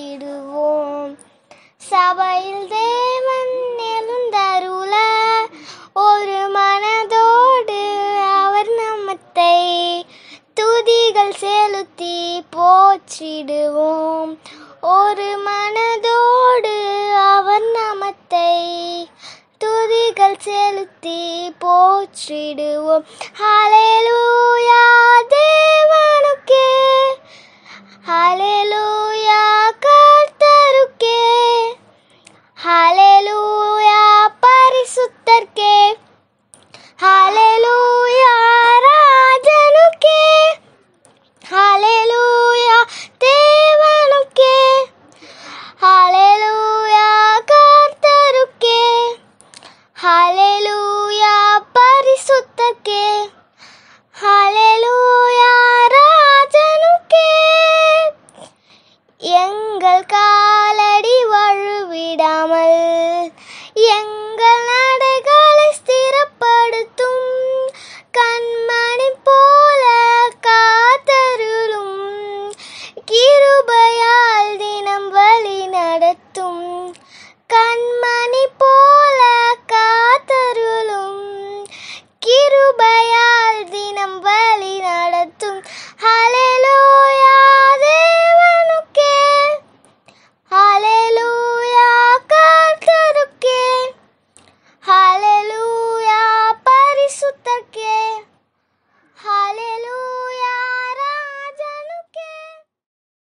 போற்றிடுவோம் சபையில் தேவன் எழுந்தருள ஒரு மனதோடு அவர் நாமத்தை துதிகள் செலுத்தி போற்றிடுவோம் ஒரு மனதோடு அவர் நாமத்தை துதிகள் செலுத்தி போற்றிடுவோம் ஹalleluya தேவனுக்கே ஹalleluya கர்த்தருக்கே ஹalleluya பரிசுத்தர்க்கே ஹalleluya ராஜனுக்கே ஹalleluya தேவனுக்கே ஹalleluya கர்த்தருக்கே ஹalleluya பரிசுத்தர்க்கே ஹalleluya ராஜனுக்கே எங்கள் காலடி வழுவிடாமல் எங்கள் நடைகளை ஸ்திரப்படுத்தும் கண்மணி போல காத்தருளும் கிருபையால் தினம் வழி நடத்தும் கண்மணி போல